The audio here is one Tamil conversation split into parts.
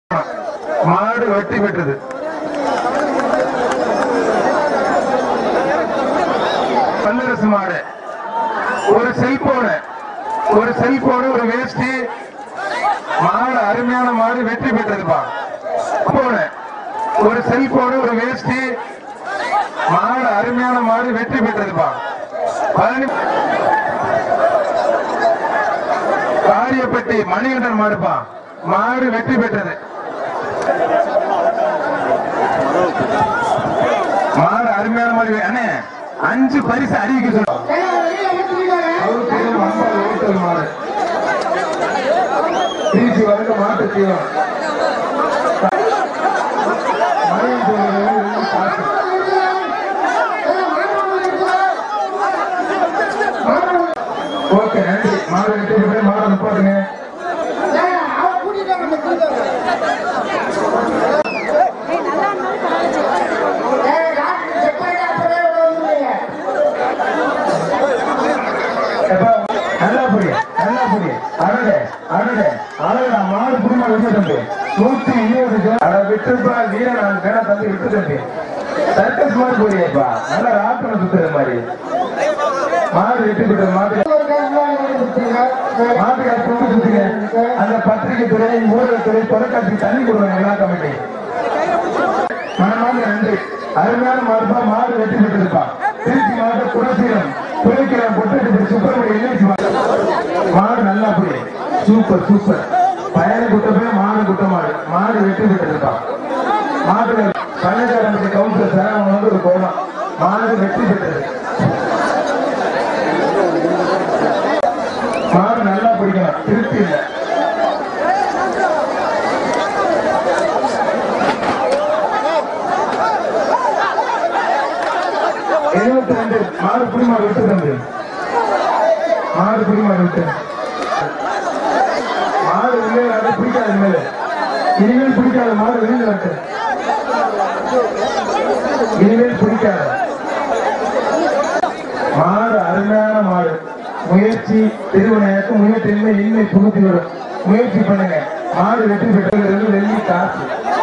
மாடு வெற்றி பெற்றது பல்லரசு மாடு ஒரு செல்போனு ஒரு செல்போனு ஒரு வேஷ்டி மாடு அருமையான மாடு வெற்றி பெற்றதுப்பா போனு ஒரு செல்போனு ஒரு வேஷ்டி மாடு அருமையான மாடு வெற்றி பெற்றதுப்பா பழனி காரியப்பட்டி மணிகண்டன் மாடுப்பா மாடு வெற்றி பெற்றது மாடு அருமையான மாடு அண்ணே அஞ்சு பரிசு அறிவிக்க சொல்லுவோம் அவருக்கு அம்பாள் ஓட்டல் மாடு திருச்சி வரைக்கும் மாட்டு தீவனம் மழையின் தோல்வி காசு ஓகே நன்றி மாடு வெட்டி விட்டு மாடு நிப்பாட்டுங்க எப்பா, நல்லா புரிய நல்லா புரிய அடடே அடடே அடடா மாடு புரிமா விட்டு தம்பி நூத்தி இருபது ஜோ- அட விட்டுப்பா வீரன் நான் வேணா தம்பி விட்டு தம்பி சர்க்கஸ் மாதிரி புரியப்பா நல்லா ராட்டின சுத்துற மாதிரி மாடு வெட்டி விட்டு மாடு மாட்டுக்கார பொண்ணு சுத்துங்க அந்த பத்திரிகை துறை ஊடகத்துறை தொலைக்காட்சி தண்ணி கொடுங்க எல்லா கமிட்டி மனமார்ந்த நன்றி அருமையான மாடுப்பா மாடு வெற்றி பெற்றிருப்பா திருச்சி மாவட்டம் குணசீலம் துணைக்கிழமை பொட்டு சுப்பிரமணிய எல்ஐசி மாடு நல்லா புரிய சூப்பர் சூப்பர் பயண குட்டமே மாடு குட்ட மாடு மாடு வெற்றி பெற்றிருப்பா மாடு பழனிசாமி கவுன்சிலர் சரவணன் வந்து ஒரு கோலம் மாடு வெற்றி பெற்றது மாடு நல்லா பிடிக்கணும் திருப்தி இல்லை எழுபத்தி ரெண்டு மாடு புடி மாடு விட்டு தம்பி மாடு புடி மாடு விட்டு மாடு உள்ளே வர பிடிக்காது இனிமேல் இனிமேல் பிடிக்காது மாடு வெளியில் வரட்டு இனிமேல் பிடிக்காது மாடு அருமையான மாடு முயற்சி திருவினையாக்கு முயற்சியின்மை இன்மை புகுத்தி வரும் முயற்சி பண்ணுங்க மாடு வெற்றி பெற்றது வெள்ளி காசு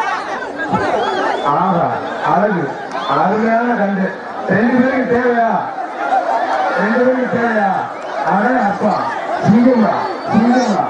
ஆஹா அழகு அருமையான கண்டு ரெண்டு பேருக்கு தேவையா ரெண்டு பேருக்கு தேவையா அட அப்பா சிங்கம்மா சிங்கம்மா